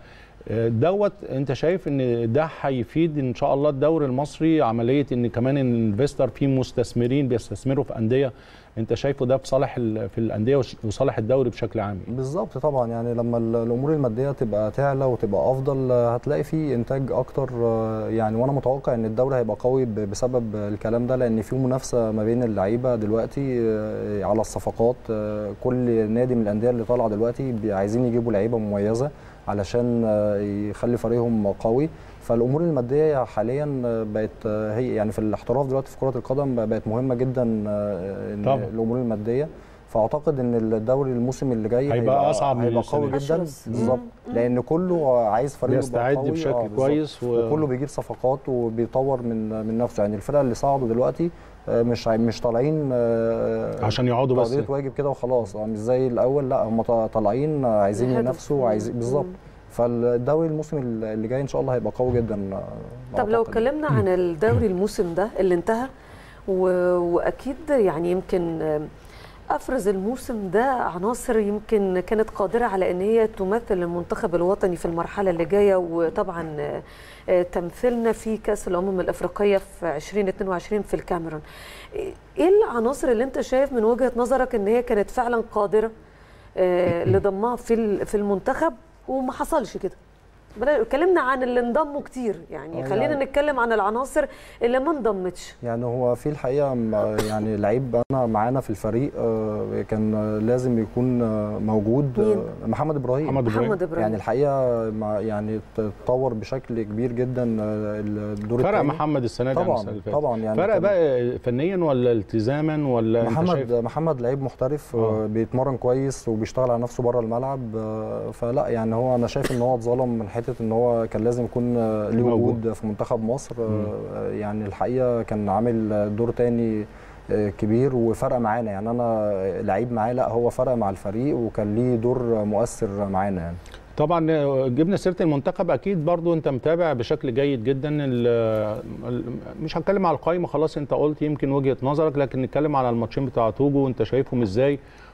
Speaker 3: دوت انت شايف ان ده هيفيد ان شاء الله الدوري المصري عمليه ان كمان الانفستر في مستثمرين بيستثمروا في انديه انت شايفه ده في صالح ال- في الانديه وش- وصالح الدوري بشكل عام
Speaker 2: بالظبط طبعا يعني لما ال- الامور الماديه تبقى تعلى وتبقى افضل آه، هتلاقي في انتاج اكتر آه، يعني وانا متوقع ان الدوري هيبقى قوي ب- بسبب الكلام ده لان في منافسه ما بين اللعيبه دلوقتي آه، على الصفقات آه، كل نادي من الانديه اللي طالعه دلوقتي بي- عايزين يجيبوا لعيبه مميزه علشان آه، يخلي فريقهم قوي فالامور الماديه حاليا آه، بقت آه، هي يعني في الاحتراف دلوقتي في كره القدم بقت مهمه جدا آه، إن
Speaker 3: طبعاً.
Speaker 2: الامور الماديه فاعتقد ان الدوري الموسم اللي جاي
Speaker 3: هيبقى أصعب من
Speaker 2: هيبقى
Speaker 3: السنة
Speaker 2: قوي
Speaker 3: دي.
Speaker 2: جدا
Speaker 1: أشرس.
Speaker 2: بالظبط
Speaker 1: مم.
Speaker 2: لان كله عايز فريقه يبقى
Speaker 3: بيستعد
Speaker 2: قوي.
Speaker 3: بشكل
Speaker 2: بالظبط.
Speaker 3: كويس و-
Speaker 2: وكله بيجيب صفقات وبيطور من من نفسه يعني الفرق اللي صعدوا دلوقتي آه، مش عاي- مش طالعين آه،
Speaker 3: عشان يقعدوا بس
Speaker 2: تقضية واجب كده وخلاص آه، مش زي الاول لا هم ط- طالعين آه، عايزين
Speaker 1: الهدف.
Speaker 2: ينافسوا وعايزين بالظبط
Speaker 1: مم.
Speaker 2: فالدوري الموسم اللي جاي ان شاء الله هيبقى قوي جدا آه،
Speaker 1: طب لو
Speaker 2: أعتقد.
Speaker 1: اتكلمنا عن الدوري الموسم ده اللي انتهى و... واكيد يعني يمكن آم، افرز الموسم ده عناصر يمكن كانت قادره على ان هي تمثل المنتخب الوطني في المرحله اللي جايه وطبعا آه، آه، تمثيلنا في كاس الامم الافريقيه في 2022 في الكاميرون ايه العناصر اللي انت شايف من وجهه نظرك ان هي كانت فعلا قادره آه، لضمها في ال- في المنتخب وما حصلش كده بلا- اتكلمنا عن اللي انضموا كتير يعني
Speaker 2: آه،
Speaker 1: خلينا
Speaker 2: يعني-
Speaker 1: نتكلم عن العناصر اللي ما انضمتش
Speaker 2: يعني هو في الحقيقه م- يعني لعيب انا معانا في الفريق آه، كان آه، لازم يكون آه، موجود
Speaker 1: مين؟
Speaker 2: آه، محمد ابراهيم
Speaker 3: محمد إبراهيم.
Speaker 1: محمد ابراهيم
Speaker 2: يعني الحقيقه مع يعني اتطور بشكل كبير جدا آه، الدور
Speaker 3: فرق
Speaker 2: الثاني
Speaker 3: محمد السنه دي عن
Speaker 2: طبعا
Speaker 3: السنه اللي فاتت
Speaker 2: طبعا يعني
Speaker 3: فرق
Speaker 2: كان
Speaker 3: بقى فنيا ولا التزاما ولا انت
Speaker 2: محمد
Speaker 3: شايف
Speaker 2: محمد لعيب محترف
Speaker 3: آه.
Speaker 2: آه. بيتمرن كويس وبيشتغل على نفسه بره الملعب آه، فلا يعني هو انا شايف ان هو اتظلم من حته حته ان هو كان لازم يكون آه، ليه
Speaker 3: موجود.
Speaker 2: وجود في منتخب مصر آه، يعني الحقيقه كان عامل دور تاني آه، كبير وفرق معانا يعني انا لعيب معاه لا هو فرق مع الفريق وكان ليه دور مؤثر معانا يعني
Speaker 3: طبعا جبنا سيره المنتخب اكيد برضو انت متابع بشكل جيد جدا ال- ال- مش هتكلم على القائمه خلاص انت قلت يمكن وجهه نظرك لكن نتكلم على الماتشين بتاع توجو وانت شايفهم ازاي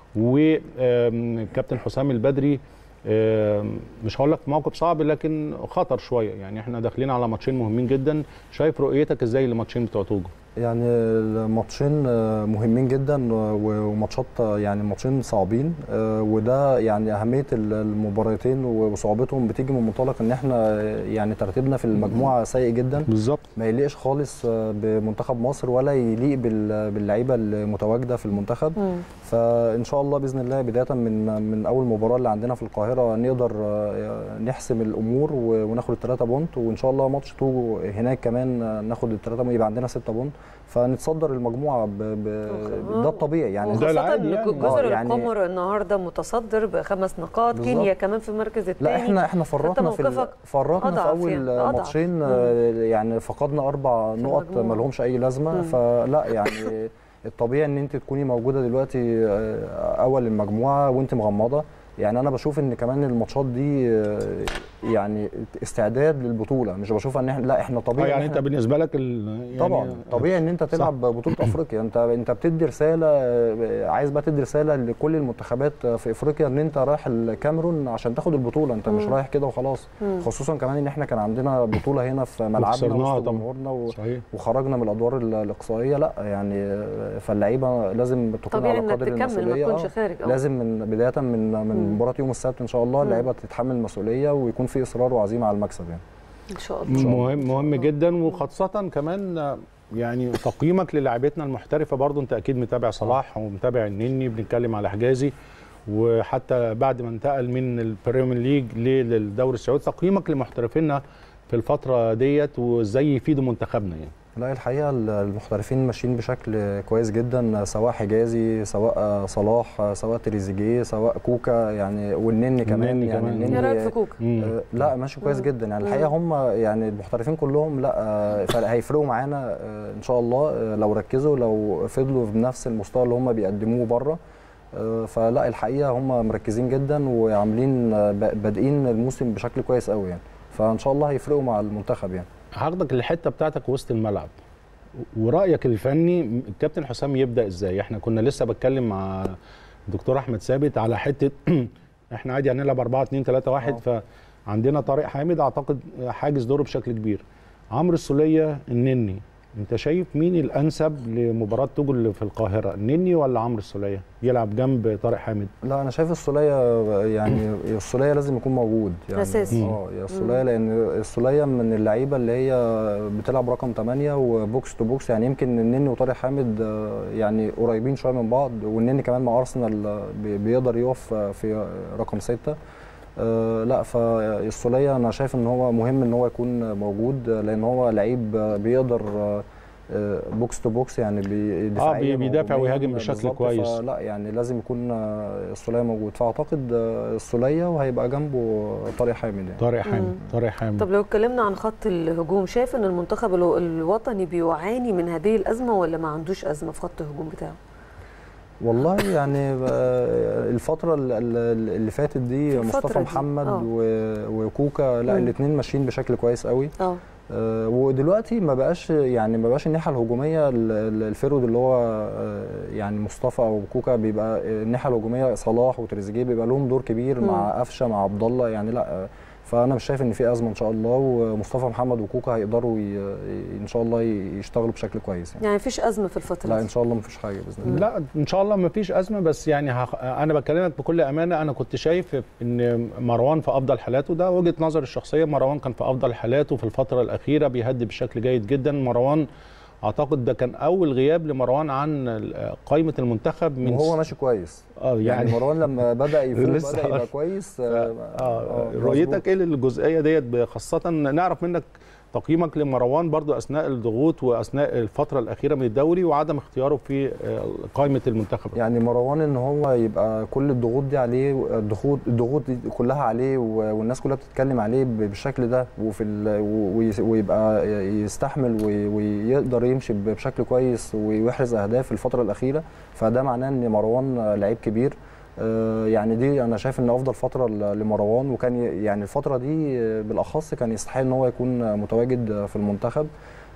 Speaker 3: وكابتن حسام البدري آم، مش هقول لك موقف صعب لكن خطر شويه يعني احنا داخلين على ماتشين مهمين جدا شايف رؤيتك ازاي للماتشين بتوع توجو
Speaker 2: يعني الماتشين آه، مهمين جدا و- وماتشات آه، يعني ماتشين صعبين آه، وده يعني اهميه ال- المباراتين وصعوبتهم بتيجي من منطلق ان احنا آه، يعني ترتيبنا في المجموعه سيء جدا
Speaker 3: بالظبط
Speaker 2: ما يليقش خالص آه، بمنتخب مصر ولا يليق بال- باللعيبه المتواجده في المنتخب
Speaker 1: مم.
Speaker 2: فان شاء الله باذن الله بدايه من من اول مباراه اللي عندنا في القاهره نقدر آه، نحسم الامور و- وناخد الثلاثه بونت وان شاء الله ماتش توجو هناك كمان آه، ناخد الثلاثه بونت يبقى عندنا سته بونت فنتصدر المجموعه ب... ب...
Speaker 1: أوكي.
Speaker 2: ده الطبيعي يعني
Speaker 3: ده
Speaker 1: وخاصة
Speaker 3: العادي
Speaker 1: ان
Speaker 3: يعني.
Speaker 1: جزر
Speaker 2: آه، يعني-
Speaker 1: القمر النهارده متصدر بخمس نقاط
Speaker 2: بالظبط.
Speaker 1: كينيا كمان في المركز الثاني
Speaker 2: لا احنا احنا فرطنا في ال-
Speaker 1: موقفك
Speaker 2: فرطنا في
Speaker 1: أضعف
Speaker 2: اول
Speaker 1: يعني، أضعف.
Speaker 2: ماتشين آه، يعني فقدنا اربع
Speaker 1: في
Speaker 2: نقط
Speaker 1: المجموعة.
Speaker 2: ما لهمش اي لازمه
Speaker 1: مم.
Speaker 2: فلا يعني الطبيعي ان انت تكوني موجوده دلوقتي آه، اول المجموعه وانت مغمضه يعني انا بشوف ان كمان الماتشات دي آه، يعني استعداد للبطوله مش بشوفها ان احنا لا احنا
Speaker 3: اه
Speaker 2: طبيعي
Speaker 3: يعني
Speaker 2: إن
Speaker 3: انت
Speaker 2: إحنا
Speaker 3: بالنسبه لك ال- يعني
Speaker 2: طبعا طبيعي ان انت تلعب بطوله افريقيا انت انت بتدي رساله آه، عايز بقى تدي رساله لكل المنتخبات في افريقيا ان انت رايح الكاميرون عشان تاخد البطوله انت مش
Speaker 1: مم.
Speaker 2: رايح كده وخلاص
Speaker 1: مم.
Speaker 2: خصوصا كمان ان احنا كان عندنا بطوله هنا في ملعبنا
Speaker 3: وخسرناها
Speaker 2: وسط
Speaker 3: طبعا.
Speaker 2: جمهورنا و-
Speaker 3: صحيح
Speaker 2: وخرجنا من الادوار ال- الاقصائيه لا يعني آه، فاللعيبه لازم تكون
Speaker 1: طبيعي
Speaker 2: على
Speaker 1: انك
Speaker 2: قدر
Speaker 1: تكمل ما
Speaker 2: المسؤوليه
Speaker 1: تكونش
Speaker 2: آه.
Speaker 1: خارج أو.
Speaker 2: لازم من بدايه من من
Speaker 1: مم.
Speaker 2: مباراه يوم السبت ان شاء الله
Speaker 1: مم.
Speaker 2: اللعيبه تتحمل المسؤوليه ويكون في اصرار وعزيمه على المكسب يعني
Speaker 1: ان شاء الله
Speaker 3: مهم مهم جدا وخاصة كمان آه، يعني تقييمك للاعبتنا المحترفة برضو انت اكيد متابع صلاح ومتابع النني بنتكلم على حجازي وحتى بعد ما انتقل من البريمير ليج للدوري السعودي تقييمك لمحترفينا في الفترة ديت وازاي يفيدوا منتخبنا يعني
Speaker 2: لا الحقيقه المحترفين ماشيين بشكل كويس جدا سواء حجازي سواء صلاح سواء تريزيجيه سواء كوكا يعني والنني كمان
Speaker 3: والنني
Speaker 2: يعني
Speaker 3: كمان.
Speaker 1: ايه رايك في
Speaker 2: النني
Speaker 1: كوكا؟
Speaker 3: مم.
Speaker 2: آه، لا ماشي كويس
Speaker 1: مم.
Speaker 2: جدا يعني
Speaker 1: مم.
Speaker 2: الحقيقه هم يعني المحترفين كلهم لا آه، فرق- هيفرقوا معانا آه، ان شاء الله آه، لو ركزوا لو فضلوا بنفس المستوى اللي هم بيقدموه بره آه، فلا الحقيقه هم مركزين جدا وعاملين آه، ب- بادئين الموسم بشكل كويس قوي يعني فان شاء الله هيفرقوا مع المنتخب يعني
Speaker 3: هاخدك الحته بتاعتك وسط الملعب ورايك الفني الكابتن حسام يبدا ازاي احنا كنا لسه بتكلم مع الدكتور احمد ثابت على حته احنا عادي هنلعب 4 2 3 1 فعندنا طارق حامد اعتقد حاجز دوره بشكل كبير عمرو السوليه النني انت شايف مين الانسب لمباراه توجو اللي في القاهره النني ولا عمرو السوليه يلعب جنب طارق حامد
Speaker 2: لا انا شايف السوليه يعني السوليه لازم يكون موجود يعني
Speaker 1: أساسي.
Speaker 2: اه يا السوليه لان السوليه من اللعيبه اللي هي بتلعب رقم 8 وبوكس تو بوكس يعني يمكن النني وطارق حامد آه، يعني قريبين شويه من بعض والنني كمان مع ارسنال آه، بي- بيقدر يقف آه، في رقم 6 آه لا فالسوليه انا شايف ان هو مهم ان هو يكون موجود آه، لان هو لعيب آه، بيقدر آه، آه، بوكس تو بوكس يعني بي- دفاعيا
Speaker 3: بيدافع
Speaker 2: وهجومياً
Speaker 3: ويهاجم بشكل
Speaker 2: بالظبط،
Speaker 3: كويس.
Speaker 2: فلا يعني لازم يكون آه، السوليه موجود فاعتقد آه، السوليه وهيبقى جنبه طارق حامد يعني
Speaker 3: طارق حامد
Speaker 1: مم.
Speaker 3: طارق حامد
Speaker 1: طب لو اتكلمنا عن خط الهجوم شايف ان المنتخب الو- الوطني بيعاني من هذه الازمه ولا ما عندوش ازمه في خط الهجوم بتاعه؟
Speaker 2: والله يعني آه، الفترة ال- ال- اللي فاتت دي
Speaker 1: في الفترة
Speaker 2: مصطفى
Speaker 1: دي،
Speaker 2: محمد
Speaker 1: آه.
Speaker 2: و- وكوكا لا
Speaker 1: مم.
Speaker 2: الاثنين ماشيين بشكل كويس قوي
Speaker 1: اه
Speaker 2: آه، ودلوقتي ما بقاش يعني ما بقاش الناحيه الهجوميه ال- ال- الفيرود اللي هو آه، يعني مصطفى او كوكا بيبقى الناحيه الهجوميه صلاح وتريزيجيه بيبقى لهم دور كبير
Speaker 1: مم.
Speaker 2: مع قفشه مع عبد الله يعني لا آه، فانا مش شايف ان في ازمه ان شاء الله ومصطفى محمد وكوكا هيقدروا ي- ان شاء الله يشتغلوا بشكل كويس يعني
Speaker 1: يعني مفيش ازمه في الفتره
Speaker 2: لا
Speaker 1: دي
Speaker 2: ان شاء الله مفيش حاجه باذن الله
Speaker 3: لا ان شاء الله ما فيش ازمه بس يعني هخ... انا بكلمك بكل امانه انا كنت شايف ان مروان في افضل حالاته ده وجهه نظري الشخصيه مروان كان في افضل حالاته في الفتره الاخيره بيهدي بشكل جيد جدا مروان اعتقد ده كان اول غياب لمروان عن ال- قائمه المنتخب من
Speaker 2: وهو ماشي كويس
Speaker 3: اه
Speaker 2: يعني
Speaker 3: يعني
Speaker 2: مروان لما بدا يفوق
Speaker 3: لسه
Speaker 2: بدا يبقى
Speaker 3: هقول.
Speaker 2: كويس
Speaker 3: اه
Speaker 2: آه،
Speaker 3: آه
Speaker 2: مظبوط.
Speaker 3: رؤيتك ايه للجزئيه ديت خاصه نعرف منك تقييمك لمروان برضو اثناء الضغوط واثناء الفتره الاخيره من الدوري وعدم اختياره في آه، قائمه المنتخب
Speaker 2: يعني مروان ان هو يبقى كل الضغوط دي عليه الضغوط الضغوط دي كلها عليه و- والناس كلها بتتكلم عليه ب- بالشكل ده وفي ال- و- ويس- ويبقى يستحمل وي- ويقدر يمشي ب- بشكل كويس ويحرز اهداف الفتره الاخيره فده معناه ان مروان لعيب كبير آه، يعني دي انا شايف ان افضل فتره ل- لمروان وكان ي- يعني الفتره دي آه، بالاخص كان يستحق ان هو يكون متواجد في المنتخب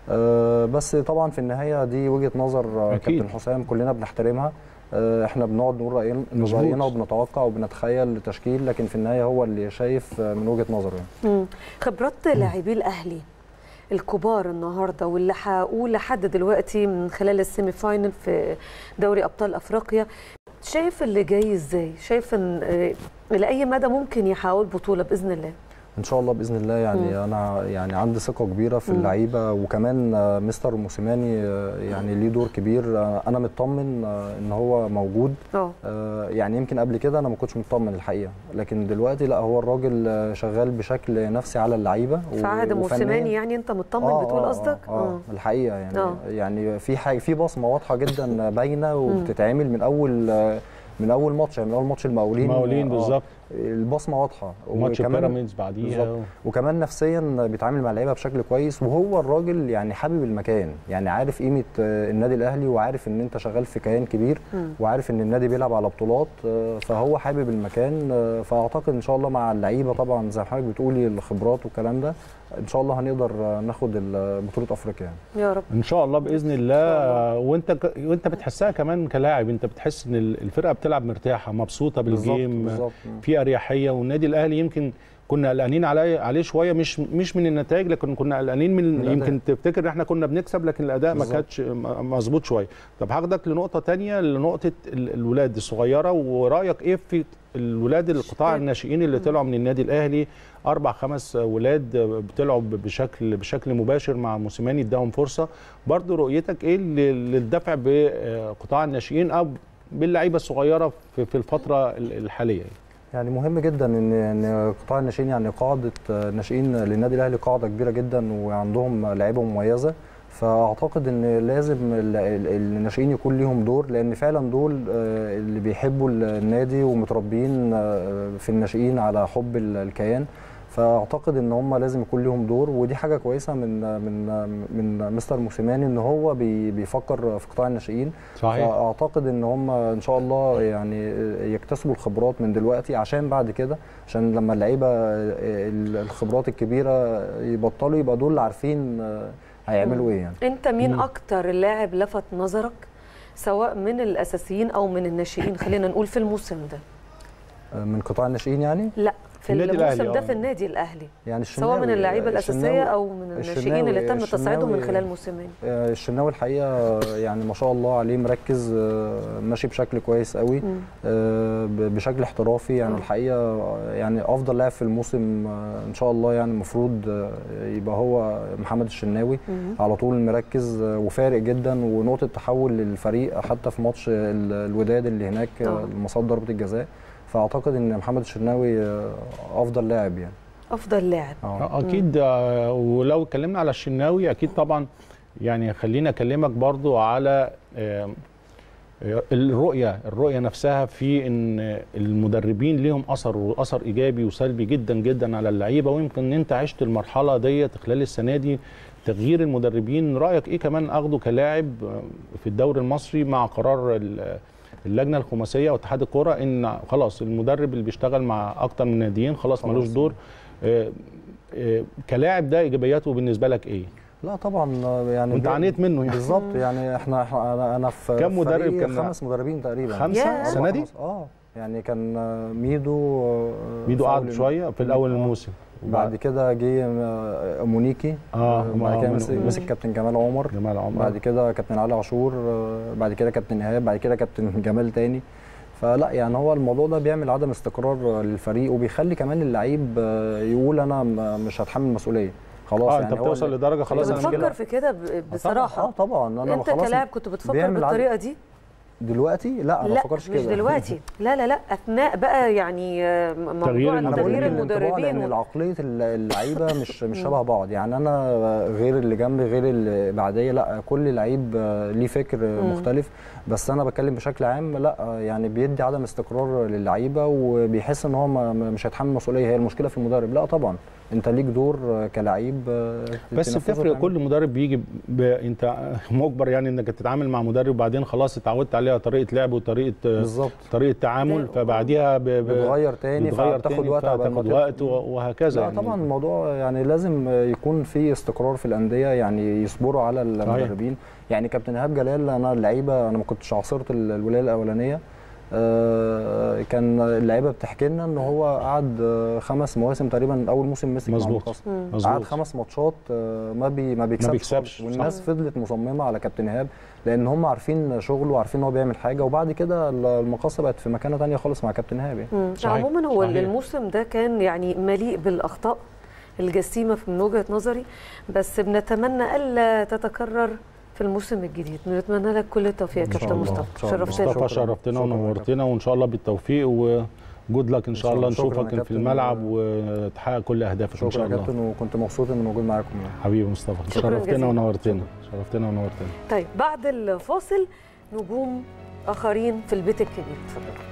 Speaker 2: آه، بس طبعا في النهايه دي وجهه نظر آه،
Speaker 3: أكيد.
Speaker 2: كابتن حسام كلنا بنحترمها آه، احنا بنقعد نقول راينا
Speaker 3: مظبوط.
Speaker 2: راينا وبنتوقع وبنتخيل تشكيل لكن في النهايه هو اللي شايف آه، من وجهه نظره يعني.
Speaker 1: مم. خبرات لاعبي الاهلي الكبار النهارده واللي حققوه لحد دلوقتي من خلال السيمي فاينل في دوري ابطال افريقيا شايف اللي جاي ازاي شايف ان آه، لاي مدى ممكن يحققوا البطوله باذن الله
Speaker 2: ان شاء الله باذن الله يعني
Speaker 1: مم.
Speaker 2: انا يعني عندي ثقه كبيره في
Speaker 1: مم.
Speaker 2: اللعيبه وكمان آه، مستر موسيماني آه، يعني ليه دور كبير آه، انا مطمن آه، ان هو موجود
Speaker 1: اه
Speaker 2: آه، يعني يمكن قبل كده انا ما كنتش مطمن الحقيقه لكن دلوقتي لا هو الراجل آه، شغال بشكل نفسي على اللعيبه
Speaker 1: في عهد
Speaker 2: و-
Speaker 1: موسيماني
Speaker 2: وفنياً.
Speaker 1: يعني انت مطمن
Speaker 2: آه،
Speaker 1: بتقول
Speaker 2: آه،
Speaker 1: قصدك
Speaker 2: اه, آه الحقيقه يعني
Speaker 1: آه.
Speaker 2: يعني في حاجه في بصمه واضحه جدا باينه وبتتعمل من اول آه، من اول ماتش يعني من اول ماتش المقاولين
Speaker 3: مقاولين
Speaker 2: آه،
Speaker 3: بالظبط
Speaker 2: البصمه واضحه
Speaker 3: وماتش
Speaker 2: وكمان-
Speaker 3: بيراميدز بعديها
Speaker 2: بالظبط. وكمان نفسيا بيتعامل مع اللعيبه بشكل كويس وهو الراجل يعني حابب المكان يعني عارف قيمه آه، النادي الاهلي وعارف ان انت شغال في كيان كبير
Speaker 1: مم.
Speaker 2: وعارف ان النادي بيلعب على بطولات آه، فهو حابب المكان آه، فاعتقد ان شاء الله مع اللعيبه طبعا زي ما حضرتك بتقولي الخبرات والكلام ده ان شاء الله هنقدر آه، ناخد ال- بطوله افريقيا يعني.
Speaker 1: يا رب
Speaker 3: ان شاء الله باذن الله وانت ك... وانت بتحسها كمان كلاعب انت بتحس ان الفرقه بتلعب مرتاحه مبسوطه بالجيم
Speaker 2: بالظبط
Speaker 3: في اريحيه والنادي الاهلي يمكن كنا قلقانين عليه عليه شويه مش مش من النتائج لكن كنا قلقانين من
Speaker 2: الأداء.
Speaker 3: يمكن تفتكر ان احنا كنا بنكسب لكن الاداء ما
Speaker 2: بالظبط.
Speaker 3: كانش م- مظبوط شويه طب هاخدك لنقطه تانية لنقطه ال- الولاد الصغيره ورايك ايه في الولاد القطاع الناشئين اللي طلعوا من النادي الاهلي اربع خمس ولاد طلعوا ب- بشكل بشكل مباشر مع موسيماني اداهم فرصه برضو رؤيتك ايه لل- للدفع بقطاع الناشئين او باللعيبه الصغيره في في الفتره ال- الحاليه
Speaker 2: يعني مهم جدا ان ان قطاع الناشئين يعني قاعده آه، ناشئين للنادي الاهلي قاعده كبيره جدا وعندهم لعيبه مميزه فاعتقد ان لازم ال- ال- الناشئين يكون ليهم دور لان فعلا دول آه، اللي بيحبوا النادي ومتربيين آه، في الناشئين على حب ال- الكيان فاعتقد ان هم لازم يكون ليهم دور ودي حاجه كويسه من من من مستر موسيماني ان هو بي- بيفكر في قطاع الناشئين
Speaker 3: صحيح
Speaker 2: فاعتقد ان هم ان شاء الله يعني يكتسبوا الخبرات من دلوقتي عشان بعد كده عشان لما اللعيبه الخبرات الكبيره يبطلوا يبقى دول اللي عارفين هيعملوا ايه يعني
Speaker 1: انت مين
Speaker 3: مم.
Speaker 1: اكتر اللاعب لفت نظرك سواء من الاساسيين او من الناشئين خلينا نقول في الموسم ده
Speaker 2: من قطاع الناشئين يعني
Speaker 1: لا في
Speaker 3: النادي
Speaker 1: الموسم
Speaker 3: الأهلي،
Speaker 1: ده
Speaker 3: آه.
Speaker 1: في النادي الاهلي
Speaker 2: يعني
Speaker 1: سواء من
Speaker 2: الشناوي-
Speaker 1: اللعيبه الاساسيه
Speaker 2: الشناوي-
Speaker 1: او من الناشئين
Speaker 2: الشناوي-
Speaker 1: اللي تم تصعيدهم من
Speaker 2: الشناوي-
Speaker 1: خلال موسمين
Speaker 2: آه، الشناوي الحقيقه يعني ما شاء الله عليه مركز آه، ماشي بشكل كويس قوي
Speaker 1: مم.
Speaker 2: آه، ب- بشكل احترافي يعني
Speaker 1: آه.
Speaker 2: الحقيقه آه، يعني افضل لاعب في الموسم آه، ان شاء الله يعني المفروض آه، يبقى هو محمد الشناوي
Speaker 1: مم.
Speaker 2: على طول مركز آه، وفارق جدا ونقطه تحول للفريق حتى في ماتش ال- الوداد اللي هناك
Speaker 1: آه.
Speaker 2: آه، المصاد ضربه الجزاء فاعتقد ان محمد الشناوي آه، افضل لاعب يعني
Speaker 1: افضل لاعب
Speaker 2: اه
Speaker 3: اكيد آه، ولو اتكلمنا على الشناوي اكيد طبعا يعني خلينا اكلمك برضو على آه، آه، الرؤيه الرؤيه نفسها في ان المدربين ليهم اثر واثر ايجابي وسلبي جدا جدا على اللعيبه ويمكن انت عشت المرحله ديت خلال السنه دي تغيير المدربين رايك ايه كمان اخده كلاعب آه، في الدوري المصري مع قرار ال- اللجنه الخماسيه واتحاد الكوره ان خلاص المدرب اللي بيشتغل مع اكتر من ناديين خلاص
Speaker 2: خلاص.
Speaker 3: ملوش دور آه، آه، كلاعب ده ايجابياته بالنسبه لك ايه؟
Speaker 2: لا طبعا آه، يعني
Speaker 3: وانت
Speaker 2: بي-
Speaker 3: عانيت منه يعني
Speaker 2: بالظبط يعني احنا احنا انا انا في
Speaker 3: كم مدرب
Speaker 2: فريق
Speaker 3: كان-
Speaker 2: خمس مدربين تقريبا
Speaker 3: خمسه
Speaker 1: ياه.
Speaker 3: السنه دي؟
Speaker 2: خمس- اه يعني كان آه، ميدو آه،
Speaker 3: ميدو
Speaker 2: في
Speaker 3: قعد
Speaker 2: أول
Speaker 3: شويه في الاول
Speaker 2: آه.
Speaker 3: الموسم
Speaker 2: بعد كده جه آه، مونيكي
Speaker 3: آه،
Speaker 2: بعد
Speaker 3: آه،
Speaker 2: كده
Speaker 3: من-
Speaker 2: مسك
Speaker 3: من-
Speaker 2: مسك كابتن جمال عمر
Speaker 3: جمال عمر
Speaker 2: بعد كده كابتن علي عاشور آه، بعد كده كابتن ايهاب بعد كده كابتن جمال تاني فلا يعني هو الموضوع ده بيعمل عدم استقرار آه، للفريق وبيخلي كمان اللعيب آه، يقول انا م- مش هتحمل مسؤوليه خلاص
Speaker 3: اه
Speaker 2: يعني
Speaker 3: انت
Speaker 2: هو
Speaker 3: بتوصل
Speaker 2: اللي-
Speaker 3: لدرجه خلاص
Speaker 1: كنت
Speaker 2: أنا
Speaker 3: انا
Speaker 1: بتفكر في كده ب-
Speaker 2: اه
Speaker 1: بصراحه
Speaker 2: طبعا انا
Speaker 1: انت
Speaker 2: خلاص
Speaker 1: كلاعب كنت بتفكر
Speaker 2: بيعمل عدم-
Speaker 1: بالطريقه دي
Speaker 2: دلوقتي لا انا ما
Speaker 1: لا
Speaker 2: بفكرش
Speaker 1: مش
Speaker 2: كده
Speaker 1: دلوقتي لا لا لا اثناء بقى يعني آه، موضوع
Speaker 3: تغيير
Speaker 2: انا بقول
Speaker 1: تغيير
Speaker 2: لك الانطباع
Speaker 1: المدربين
Speaker 2: لان
Speaker 1: و-
Speaker 2: عقليه اللعيبه مش مش شبه بعض يعني انا غير اللي جنبي غير اللي بعديه لا كل لعيب ليه فكر مختلف بس انا بتكلم بشكل عام لا يعني بيدي عدم استقرار للعيبه وبيحس ان هو ما- ما- مش هيتحمل مسؤوليه هي المشكله في المدرب لا طبعا انت ليك دور كلاعب
Speaker 3: بس
Speaker 2: تنفذه
Speaker 3: بتفرق
Speaker 2: وتعمله.
Speaker 3: كل مدرب بيجي ب... انت مجبر يعني انك تتعامل مع مدرب وبعدين خلاص اتعودت عليها طريقه لعب وطريقه
Speaker 2: بالظبط
Speaker 3: طريقه تعامل
Speaker 1: لا،
Speaker 3: فبعديها ب... ب...
Speaker 2: بتغير تاني
Speaker 3: بتغير
Speaker 2: فبتاخد
Speaker 3: تاني
Speaker 2: وقت عقبال ما
Speaker 3: فتاخد
Speaker 2: تت-
Speaker 3: وقت و- وهكذا
Speaker 2: لا
Speaker 3: يعني
Speaker 2: طبعا الموضوع يعني لازم يكون في استقرار في الانديه يعني يصبروا على المدربين يعني كابتن ايهاب جلال انا اللعيبه انا ما كنتش عاصرت ال- الولايه الاولانيه آه، كان اللعيبه بتحكي لنا ان هو قعد آه، خمس مواسم تقريبا اول موسم مسك مع
Speaker 3: مظبوط.
Speaker 2: المقاصة. قعد
Speaker 3: مظبوط
Speaker 2: خمس ماتشات آه، ما بي ما بيكسبش,
Speaker 3: بيكسبش،
Speaker 2: خالص. والناس فضلت مصممه على كابتن ايهاب لان هم عارفين شغله وعارفين ان هو بيعمل حاجه وبعد كده المقاصه بقت في مكانه تانية خالص مع كابتن ايهاب يعني.
Speaker 1: مم.
Speaker 3: صحيح،
Speaker 1: عموما هو
Speaker 3: صحيح.
Speaker 1: الموسم ده كان يعني مليء بالاخطاء الجسيمه من وجهه نظري بس بنتمنى الا تتكرر في الموسم الجديد نتمنى لك كل التوفيق يا
Speaker 2: إن شاء
Speaker 1: كابتن
Speaker 2: الله.
Speaker 1: مصطفى
Speaker 2: إن شاء الله.
Speaker 1: شرفتنا
Speaker 3: مصطفى
Speaker 2: شكراً.
Speaker 3: شرفتنا
Speaker 2: شكراً يا
Speaker 3: ونورتنا وان شاء الله بالتوفيق وجود لك ان شاء
Speaker 2: شاء
Speaker 3: الله
Speaker 2: الله. شكراً يا
Speaker 3: نشوفك في
Speaker 2: كابتن.
Speaker 3: الملعب وتحقق كل اهدافك ان
Speaker 2: شكرا
Speaker 3: شاء
Speaker 2: يا
Speaker 3: الله
Speaker 2: كابتن وكنت مبسوط اني موجود معاكم يعني.
Speaker 3: حبيبي مصطفى
Speaker 1: شكراً
Speaker 3: شرفتنا
Speaker 1: جزيلاً.
Speaker 3: ونورتنا شرفتنا ونورتنا
Speaker 1: طيب بعد الفاصل نجوم اخرين في البيت الكبير اتفضل